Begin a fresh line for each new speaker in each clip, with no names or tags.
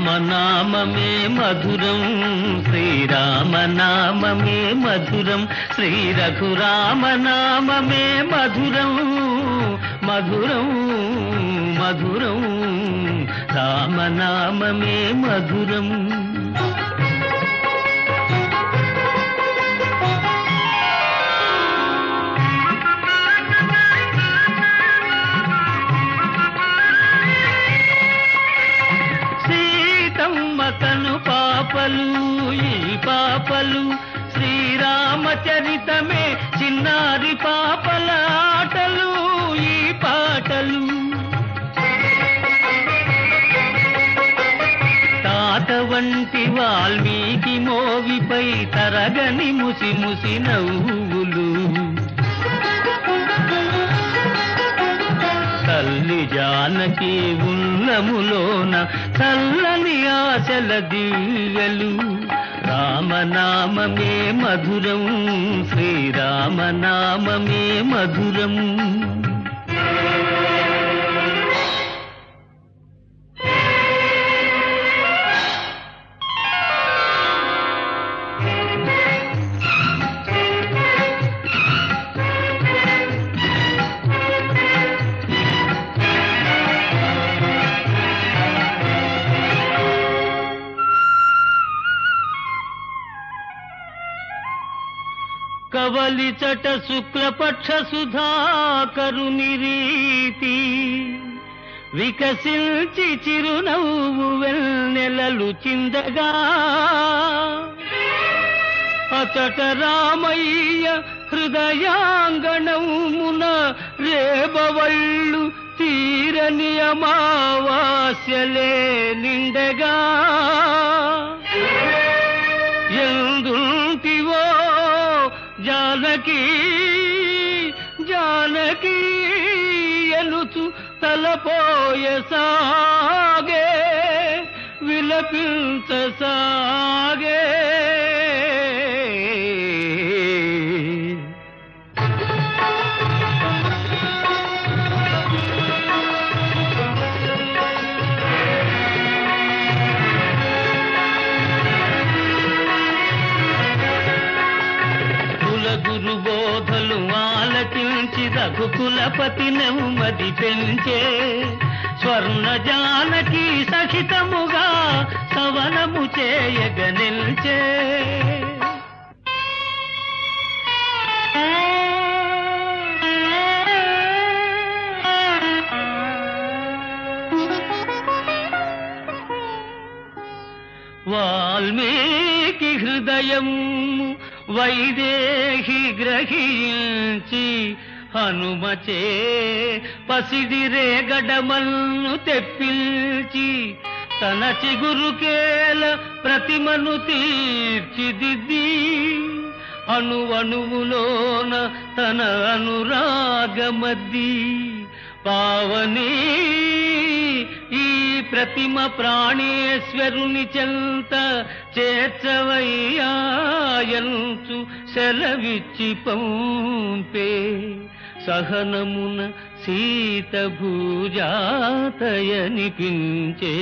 రామనామమే మధురం శ్రీరామనామమే మధురం శ్రీ రఘురామనామమే మధురం మధురం మధురం రామనామమే మధురం సీతమ్మ కను పాపలు ఈ పాపలు శ్రీరామచరితమే చిన్నారి పాపల ఆటలు ఈ పాటలు తాత వంటి వాల్మీకి మోవిపై తరగని ముసి ముసి నవ్వులు తల్లి జానకి ఉన్నములోన చల్లని ఆశల దివ్యలు రామనామమే మధురం శ్రీరామనామమే మధురం కవలిచట శుక్లపక్ష సుధాకరుని రీతి వికసించి చిరునవ్వు వెన్నెలలు చిందగా అచట రామయ్య హృదయాంగణమున రేబవళ్ళు తీరని అమావాస్యలే నిండగా ఎందుంటివో జానకి జానకి ఎలుచు తలపోయ సాగే విలపించ సాగే కుల గురు బోధలు ఆలకించి రఘుకులపతి నెమ్మది పెంచే స్వర్ణ జానకి సహితముగా సవనము చేయగ నిల్చే వాల్మీకి హృదయం వైదేహి గ్రహించి హనుమచే పసిడి రేగడమల్ను తెప్పించి తన చిగురుకేల ప్రతిమను తీర్చిదిద్ది అణువణువులోన తన అనురాగమద్ది పావని ఈ ప్రతిమ ప్రాణేశ్వరుని చెంత చేర్చవయ్యాయంచు సెలవిచ్చి పంపే సహనమున సీత భూజాతయనిపించే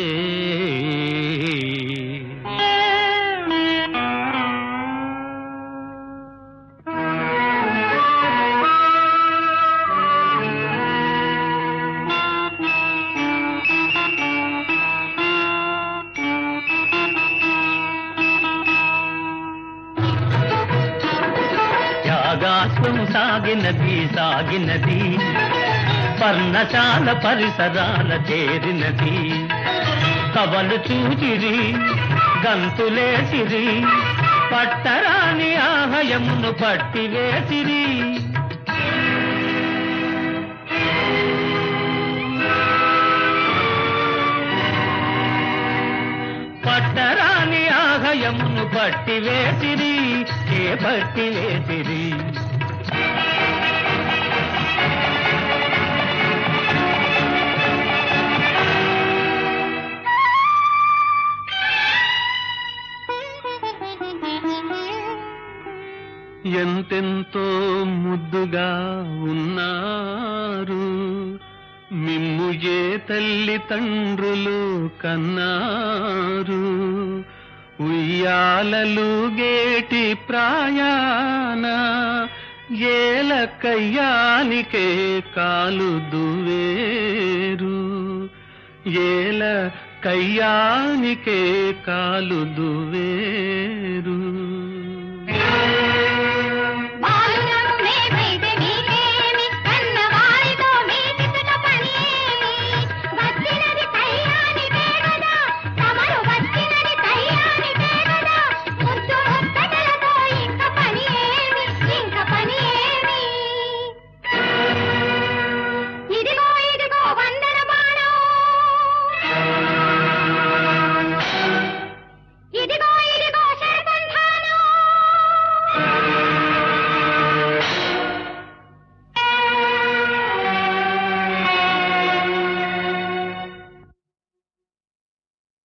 త్యాగాశ్వము సాగినది సాగినది పర్ణశాల పరిసరాల చేరినది కవలు చూచిరి గంతులేసిరి పట్టరాని ఆహయమును పట్టివేసిరి పట్టరాని ఆహయమును పట్టివేసిరి ఏ పట్టివేసిరి ఎంతెంతో ముద్దుగా ఉన్నారు
మిమ్ము ఏ తల్లి తండ్రులు కన్నారు ఉయ్యాలలు గేటి ప్రాయాన ఏల కయ్యానికే కాలు దువేరు ఏల కయ్యానికే కాలు దువేరు